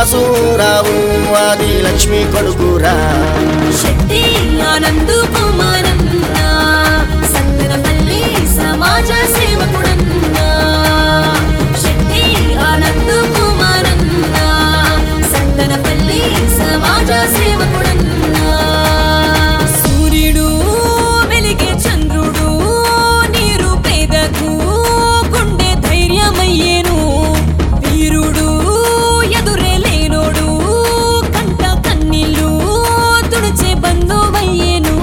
వాసురావు ఆది లక్ష్మి కొడుకురా శెట్టి ఆనందు కుమారన్న సంతనపల్లి సమాజ సేవకుడన్న శెట్టి ఆనందు కుమారన్న సంతనపల్లి సమాజ సేవకుడన్న సూర్యుడు వెలిగే చంద్రుడు నీరు పేదకు గుండె ధైర్యమయ్యేను వీరుడు ఎదురే లేనోడు కంట కన్నీళ్ళు తుడిచే బంధువయ్యేను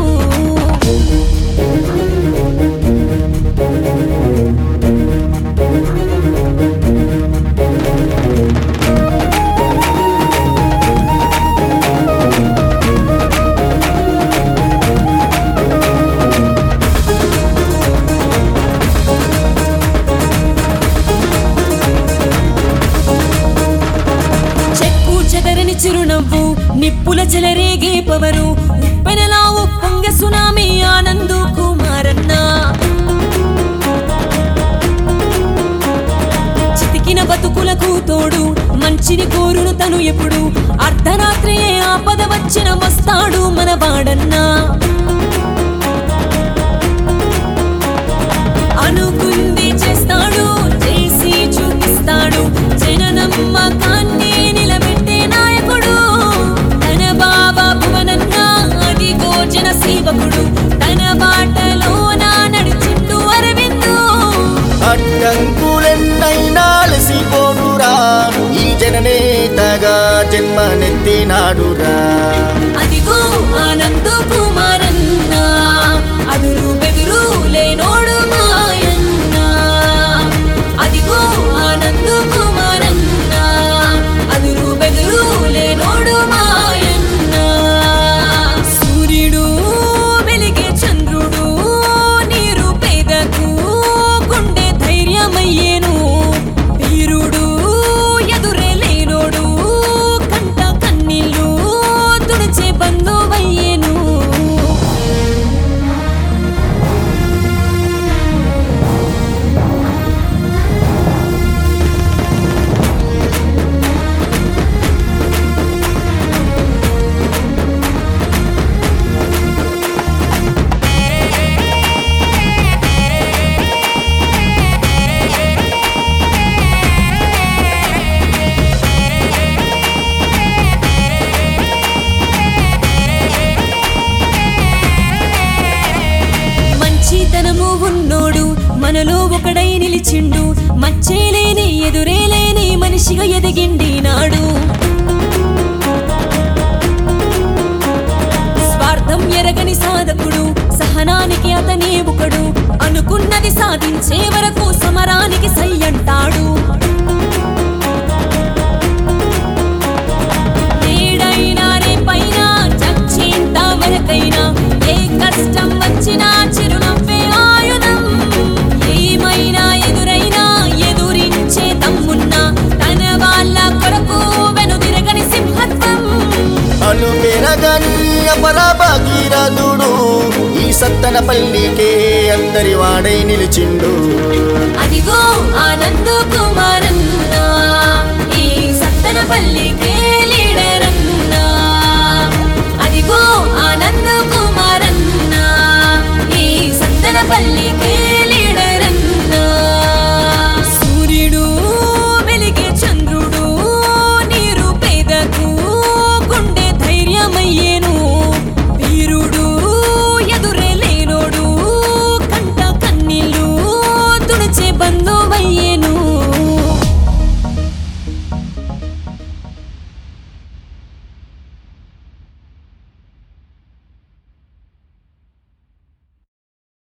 చెక్కు చెదరని చిరునవ్వు నిప్పుల చెలరేగే పవరు ఉప్పెనలా ఉప్పొంగ సునామీ ఆనందు కుమారన్న చితికిన బతుకులకు తోడు మంచిని కోరును తను ఎప్పుడు అర్ధరాత్రియే ఆపద వచ్చిన వస్తాడు మన వాడన్నా అనుకుంది చేస్తాడు చేసి చూపిస్తాడు జననమ్మకాన్ని నిలబెట్టే నాయకుడు తన బాబా భువనన్న అదిగో జన సేవకుడు తన బాటలోన నడిచిండు అరవిందు అడ్డంకులెన్నైనా లసిపోనురా ఈ జననేతగా జన్మనెత్తినాడురా అదిగో ఆనందు కుమారన్న అదురు బెదురు లేనోడు మాయన్న అదిగో ఆనందు కుమారన్న అదురు బెదురు లేనోడు మాయన్న సూర్యుడు వెలిగే చంద్రుడు నీరు పేదకు గుండె ధైర్యమయ్యేను వీరుడు ఎదురే లేనోడు కంట కన్నీళ్ళు తుడిచే బంధువయ్యేను మంచితనము ఉన్నోడు మనలో ఒకడై నిలిచిండు మచ్చేలేని ఎదురేలేని మనిషిగా ఎదిగిండి నాడు స్వార్థం ఎరగని సాధకుడు సహనానికి అతనే ఒకడు అనుకున్నది సాధించే వరకు సమరానికి సై అంటాడు నేడైనా రేపైనా చచ్చేంత వరకైనా ఏ కష్టం వచ్చినా చిరునవ్వే ఆయుధం ఏమైనా ఎదురైనా ఎదురించే తమ్మున్నా తన వాళ్ళ కొరకు వెనుదిరగని సింహత్వం అను పెరగని అపరా భగీరథుడు ఈ సత్తన పల్లికే అందరి వాడై నిలిచిండు అదిగో ఆనందు కుమార్